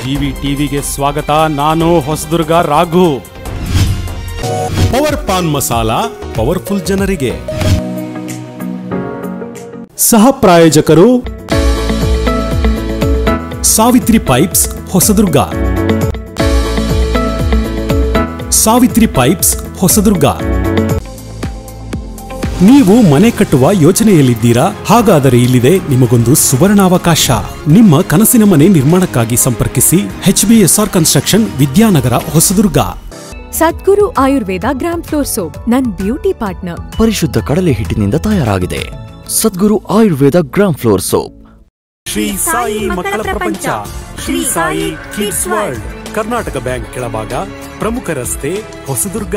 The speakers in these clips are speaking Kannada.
ಜಿವಿ ಟಿವಿಗೆ ಸ್ವಾಗತ ನಾನು ಹೊಸದುರ್ಗ ರಾಘು ಪವರ್ ಪಾನ್ ಮಸಾಲ ಪವರ್ಫುಲ್ ಜನರಿಗೆ ಸಹ ಪ್ರಾಯೋಜಕರು ಸಾವಿತ್ರಿ ಪೈಪ್ಸ್ ಹೊಸದುರ್ಗ ಸಾವಿತ್ರಿ ಪೈಪ್ಸ್ ಹೊಸದುರ್ಗ ನೀವು ಮನೆ ಕಟ್ಟುವ ಯೋಚನೆಯಲ್ಲಿದ್ದೀರಾ ಹಾಗಾದರೆ ಇಲ್ಲಿದೆ ನಿಮಗೊಂದು ಸುವರ್ಣಾವಕಾಶ ನಿಮ್ಮ ಕನಸಿನ ಮನೆ ನಿರ್ಮಾಣಕ್ಕಾಗಿ ಸಂಪರ್ಕಿಸಿ H B S R construction Vidyanagar Hosadurga Sadguru Ayurveda gram flour soap ನನ್ ಬ್ಯೂಟಿ ಪಾರ್ಟ್ನರ್ ಪರಿಶುದ್ಧ ಕಡಲೆ ಹಿಟ್ಟಿನಿಂದ ತಯಾರಾಗಿದೆ ಸದ್ಗುರು ಆಯುರ್ವೇದ ಗ್ರಾಮ್ ಫ್ಲೋರ್ ಸೋಪ್ ಶ್ರೀ ಸಾಯಿ ಮಕ್ಕಳ ಪ್ರಪಂಚ Shri Sai kids world Karnataka bank ಕೆಳಭಾಗ ಪ್ರಮುಖ ರಸ್ತೆ ಹೊಸದುರ್ಗ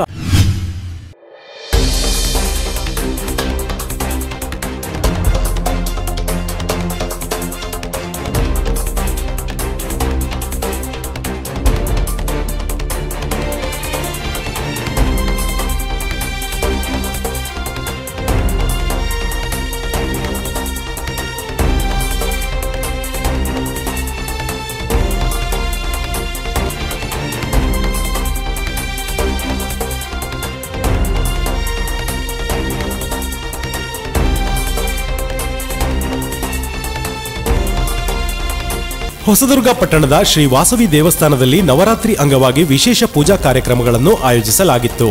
ಹೊಸದುರ್ಗ ಪಟ್ಟಣದ ಶ್ರೀ ವಾಸವಿ ದೇವಸ್ಥಾನದಲ್ಲಿ ನವರಾತ್ರಿ ಅಂಗವಾಗಿ ವಿಶೇಷ ಪೂಜಾ ಕಾರ್ಯಕ್ರಮಗಳನ್ನು ಆಯೋಜಿಸಲಾಗಿತ್ತು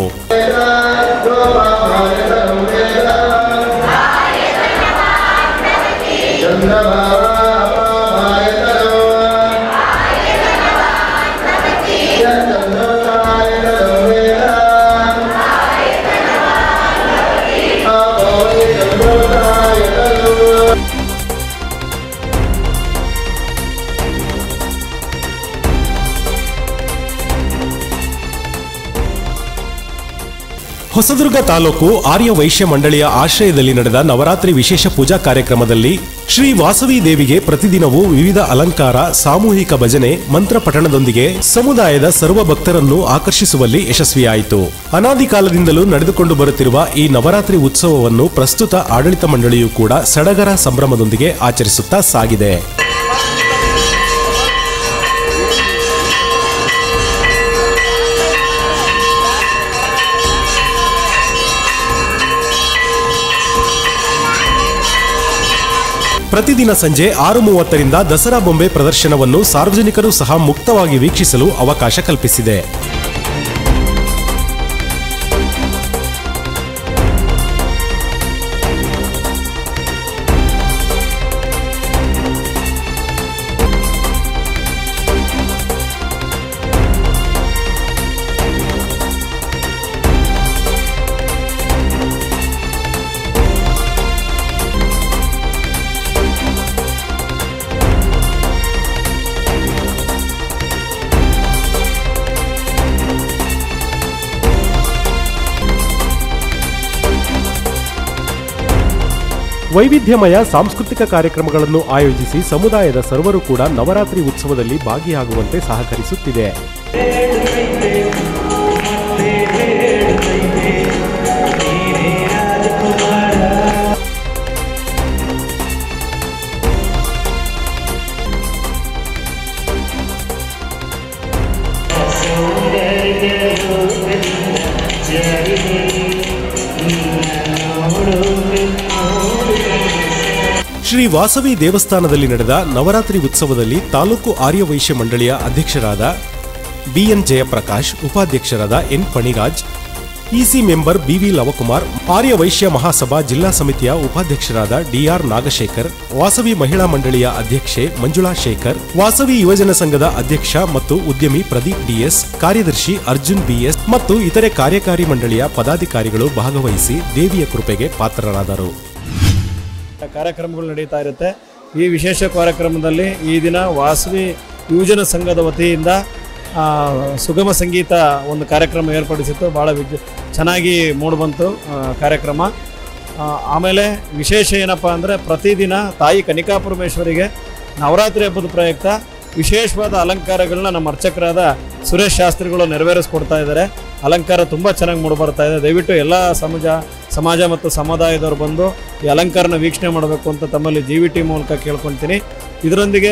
ಹೊಸದುರ್ಗ ತಾಲೂಕು ಆರ್ಯ ವೈಶ್ಯ ಮಂಡಳಿಯ ಆಶ್ರಯದಲ್ಲಿ ನಡೆದ ನವರಾತ್ರಿ ವಿಶೇಷ ಪೂಜಾ ಕಾರ್ಯಕ್ರಮದಲ್ಲಿ ಶ್ರೀ ವಾಸವಿ ದೇವಿಗೆ ಪ್ರತಿದಿನವೂ ವಿವಿಧ ಅಲಂಕಾರ ಸಾಮೂಹಿಕ ಭಜನೆ ಮಂತ್ರ ಪಠಣದೊಂದಿಗೆ ಸಮುದಾಯದ ಸರ್ವ ಭಕ್ತರನ್ನು ಆಕರ್ಷಿಸುವಲ್ಲಿ ಯಶಸ್ವಿಯಾಯಿತು ಅನಾದಿ ಕಾಲದಿಂದಲೂ ನಡೆದುಕೊಂಡು ಬರುತ್ತಿರುವ ಈ ನವರಾತ್ರಿ ಉತ್ಸವವನ್ನು ಪ್ರಸ್ತುತ ಆಡಳಿತ ಮಂಡಳಿಯು ಕೂಡ ಸಡಗರ ಸಂಭ್ರಮದೊಂದಿಗೆ ಆಚರಿಸುತ್ತಾ ಸಾಗಿದೆ ಪ್ರತಿದಿನ ಸಂಜೆ ಆರು ಮೂವತ್ತರಿಂದ ದಸರಾ ಬೊಂಬೆ ಪ್ರದರ್ಶನವನ್ನು ಸಾರ್ವಜನಿಕರು ಸಹ ಮುಕ್ತವಾಗಿ ವೀಕ್ಷಿಸಲು ಅವಕಾಶ ಕಲ್ಪಿಸಿದೆ ವೈವಿಧ್ಯಮಯ ಸಾಂಸ್ಕೃತಿಕ ಕಾರ್ಯಕ್ರಮಗಳನ್ನು ಆಯೋಜಿಸಿ ಸಮುದಾಯದ ಸರ್ವರು ಕೂಡ ನವರಾತ್ರಿ ಉತ್ಸವದಲ್ಲಿ ಭಾಗಿಯಾಗುವಂತೆ ಸಹಕರಿಸುತ್ತಿದೆ ಶ್ರೀ ವಾಸವಿ ದೇವಸ್ಥಾನದಲ್ಲಿ ನಡೆದ ನವರಾತ್ರಿ ಉತ್ಸವದಲ್ಲಿ ತಾಲೂಕು ಆರ್ಯವೈಶ್ಯ ಮಂಡಳಿಯ ಅಧ್ಯಕ್ಷರಾದ ಬಿಎನ್ ಜಯಪ್ರಕಾಶ್ ಉಪಾಧ್ಯಕ್ಷರಾದ N Phaniraj EC member BV Lavakumar Aryavaishya Mahasabha ಜಿಲ್ಲಾ ಸಮಿತಿಯ ಉಪಾಧ್ಯಕ್ಷರಾದ ಡಿಆರ್ ನಾಗಶೇಖರ್ ವಾಸವಿ ಮಹಿಳಾ ಮಂಡಳಿಯ ಅಧ್ಯಕ್ಷೆ ಮಂಜುಳಾ ಶೇಖರ್ ವಾಸವಿ ಯುವಜನ ಸಂಘದ ಅಧ್ಯಕ್ಷ ಮತ್ತು ಉದ್ಯಮಿ ಪ್ರದೀಪ್ ಡಿಎಸ್ ಕಾರ್ಯದರ್ಶಿ ಅರ್ಜುನ್ ಬಿಎಸ್ ಮತ್ತು ಇತರೆ ಕಾರ್ಯಕಾರಿ ಮಂಡಳಿಯ ಪದಾಧಿಕಾರಿಗಳು ಭಾಗವಹಿಸಿ ದೇವಿಯ ಕೃಪೆಗೆ ಪಾತ್ರರಾದರು ಕಾರ್ಯಕ್ರಮಗಳು ನಡೀತಾ ಇರುತ್ತೆ ಈ ವಿಶೇಷ ಕಾರ್ಯಕ್ರಮದಲ್ಲಿ ಈ ದಿನ ವಾಸವಿ ಯುವಜನ ಸಂಘದ ವತಿಯಿಂದ ಆ, ಸುಗಮ ಸಂಗೀತ ಒಂದು ಕಾರ್ಯಕ್ರಮ ಏರ್ಪಡಿಸಿತ್ತು ಭಾಳ ವಿಜ ಚೆನ್ನಾಗಿ ಮೂಡಿಬಂತು ಆ, ಕಾರ್ಯಕ್ರಮ ಆ, ಆಮೇಲೆ ವಿಶೇಷ ಏನಪ್ಪ ಅಂದರೆ ಪ್ರತಿದಿನ ತಾಯಿ ಕನಿಕಾ ಪರಮೇಶ್ವರಿಗೆ ನವರಾತ್ರಿ ಹಬ್ಬದ ಪ್ರಯುಕ್ತ ವಿಶೇಷವಾದ ಅಲಂಕಾರಗಳನ್ನ ನಮ್ಮ ಅರ್ಚಕರಾದ ಸುರೇಶ್ ಶಾಸ್ತ್ರಿಗಳು ನೆರವೇರಿಸ್ಕೊಡ್ತಾ ಇದ್ದಾರೆ ಅಲಂಕಾರ ತುಂಬ ಚೆನ್ನಾಗಿ ಮೂಡಿಬರ್ತಾ ಇದೆ ದಯವಿಟ್ಟು ಎಲ್ಲ ಸಮಾಜ ಸಮಾಜ ಮತ್ತು ಸಮುದಾಯದವರು ಬಂದು ಈ ಅಲಂಕಾರನ ವೀಕ್ಷಣೆ ಮಾಡಬೇಕು ಅಂತ ತಮ್ಮಲ್ಲಿ ಜಿ ವಿ ಟಿ ಮೂಲಕ ಕೇಳ್ಕೊಳ್ತೀನಿ ಇದರೊಂದಿಗೆ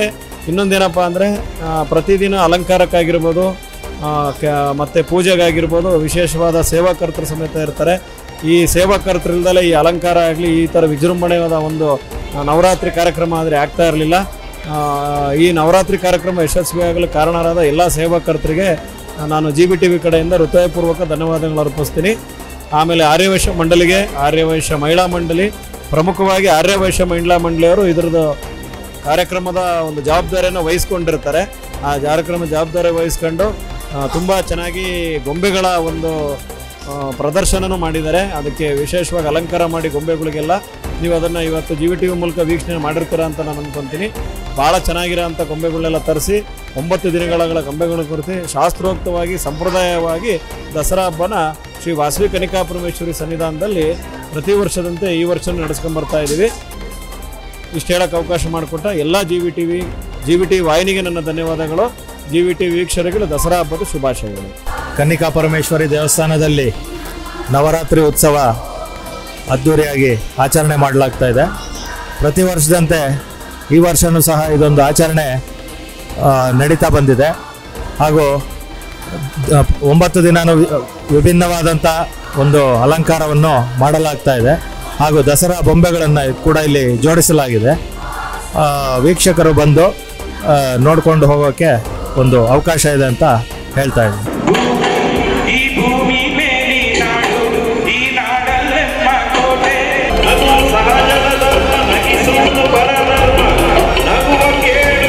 ಇನ್ನೊಂದೇನಪ್ಪ ಅಂದರೆ ಪ್ರತಿದಿನ ಅಲಂಕಾರಕ್ಕಾಗಿರ್ಬೋದು ಆ, ಕ- ಮತ್ತೆ ಪೂಜೆಗಾಗಿರ್ಬೋದು ವಿಶೇಷವಾದ ಸೇವಾಕರ್ತರು ಸಮೇತ ಇರ್ತಾರೆ ಈ ಸೇವಾಕರ್ತರಿಲ್ದಲೇ ಈ ಅಲಂಕಾರ ಆಗಲಿ ಈ ಥರ ವಿಜೃಂಭಣೆಯಾದ ಒಂದು ಆ, ನವರಾತ್ರಿ ಕಾರ್ಯಕ್ರಮ ಆದರೆ ಆಗ್ತಾ ಇರಲಿಲ್ಲ ಈ ನವರಾತ್ರಿ ಕಾರ್ಯಕ್ರಮ ಯಶಸ್ವಿಯಾಗಲು ಕಾರಣರಾದ ಎಲ್ಲ ಸೇವಾಕರ್ತರಿಗೆ ನಾನು ಜಿ ಬಿ ಟಿ ವಿ ಕಡೆಯಿಂದ ಹೃದಯಪೂರ್ವಕ ಧನ್ಯವಾದಗಳು ಅರ್ಪಿಸ್ತೀನಿ ಆಮೇಲೆ ಆರ್ಯವೈಶ್ಯ ಮಂಡಳಿಗೆ ಆರ್ಯವೈಶ್ಯ ಮಹಿಳಾ ಮಂಡಳಿ ಪ್ರಮುಖವಾಗಿ ಆರ್ಯವೈಶ್ಯ ಮಹಿಳಾ ಮಂಡಳಿಯವರು ಇದ್ರದ್ದು ಕಾರ್ಯಕ್ರಮದ ಒಂದು ಜವಾಬ್ದಾರಿಯನ್ನು ವಹಿಸ್ಕೊಂಡಿರ್ತಾರೆ ಆ ಕಾರ್ಯಕ್ರಮ ಜವಾಬ್ದಾರಿ ವಹಿಸ್ಕೊಂಡು ತುಂಬ ಚೆನ್ನಾಗಿ ಗೊಂಬೆಗಳ ಒಂದು ಆ, ಪ್ರದರ್ಶನನೂ ಮಾಡಿದ್ದಾರೆ ಅದಕ್ಕೆ ವಿಶೇಷವಾಗಿ ಅಲಂಕಾರ ಮಾಡಿ ಗೊಂಬೆಗಳಿಗೆಲ್ಲ ನೀವು ಅದನ್ನು ಇವತ್ತು ಜಿ ವಿ ಟಿ ವಿ ಮೂಲಕ ವೀಕ್ಷಣೆ ಮಾಡಿರ್ತೀರ ಅಂತ ನಾನು ಅನ್ಕೊತೀನಿ ಭಾಳ ಚೆನ್ನಾಗಿರೋ ಅಂಥ ಗೊಂಬೆಗಳನ್ನೆಲ್ಲ ತರಿಸಿ ಒಂಬತ್ತು ದಿನಗಳ ಗೊಂಬೆಗಳ ಕುರಿತು ಶಾಸ್ತ್ರೋಕ್ತವಾಗಿ ಸಂಪ್ರದಾಯವಾಗಿ ದಸರಾ ಹಬ್ಬನ ಶ್ರೀ ವಾಸವಿ ಕನಿಕಾ ಪರಮೇಶ್ವರಿ ಸನ್ನಿಧಾನದಲ್ಲಿ ಪ್ರತಿ ವರ್ಷದಂತೆ ಈ ವರ್ಷ ನಡೆಸ್ಕೊಂಬರ್ತಾ ಇದ್ದೀವಿ ಇಷ್ಟು ಹೇಳಕ್ಕೆ ಅವಕಾಶ ಮಾಡಿಕೊಟ್ಟ ಎಲ್ಲ G V T V G V T ವಾಹಿನಿಗೆ ನನ್ನ ಧನ್ಯವಾದಗಳು ಜಿ ವಿ ಟಿ ವೀಕ್ಷಕರಿಗೆ ದಸರಾ ಹಬ್ಬದ ಶುಭಾಶಯಗಳು ಕನ್ನಿಕಾ ಪರಮೇಶ್ವರಿ ದೇವಸ್ಥಾನದಲ್ಲಿ ನವರಾತ್ರಿ ಉತ್ಸವ ಅದ್ಧೂರಿಯಾಗಿ ಆಚರಣೆ ಮಾಡಲಾಗ್ತಾ ಇದೆ ಪ್ರತಿ ವರ್ಷದಂತೆ ಈ ವರ್ಷವೂ ಸಹ ಇದೊಂದು ಆಚರಣೆ ಆ, ನಡೀತಾ ಬಂದಿದೆ ಹಾಗೂ ದ- ಒಂಬತ್ತು ದಿನನೂ ವಿ- ವಿಭಿನ್ನವಾದಂಥ ಒಂದು ಅಲಂಕಾರವನ್ನು ಮಾಡಲಾಗ್ತಾ ಇದೆ ಹಾಗೂ ದಸರಾ ಬೊಂಬೆಗಳನ್ನು ಕೂಡ ಇಲ್ಲಿ ಜೋಡಿಸಲಾಗಿದೆ ಆ, ವೀಕ್ಷಕರು ಬಂದು ಆ, ನೋಡ್ಕೊಂಡು ಹೋಗೋಕ್ಕೆ ಒಂದು ಅವಕಾಶ ಇದೆ ಅಂತ ಹೇಳ್ತಾ ಇದ್ದೀನಿ ಈ ಭೂಮಿ ಮೇಲಿ ನಾಡು ಈ ನಾಡಲ್ಲೆಮ್ಮ ಕೋಟೆ ಅದು ಸಹಜದ ಧರ್ಮ ನಗಿಸುವುದು ಪರಧರ್ಮ ನಗುವ ಕೇಳು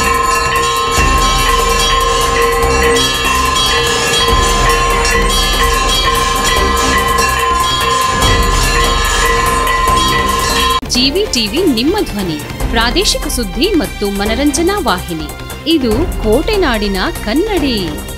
ಜಿವಿ ಟಿವಿ ನಿಮ್ಮ ಧ್ವನಿ ಪ್ರಾದೇಶಿಕ ಸುದ್ದಿ ಮತ್ತು ಮನರಂಜನಾ ವಾಹಿನಿ ಇದು ಕೋಟೆನಾಡಿನ ಕನ್ನಡಿ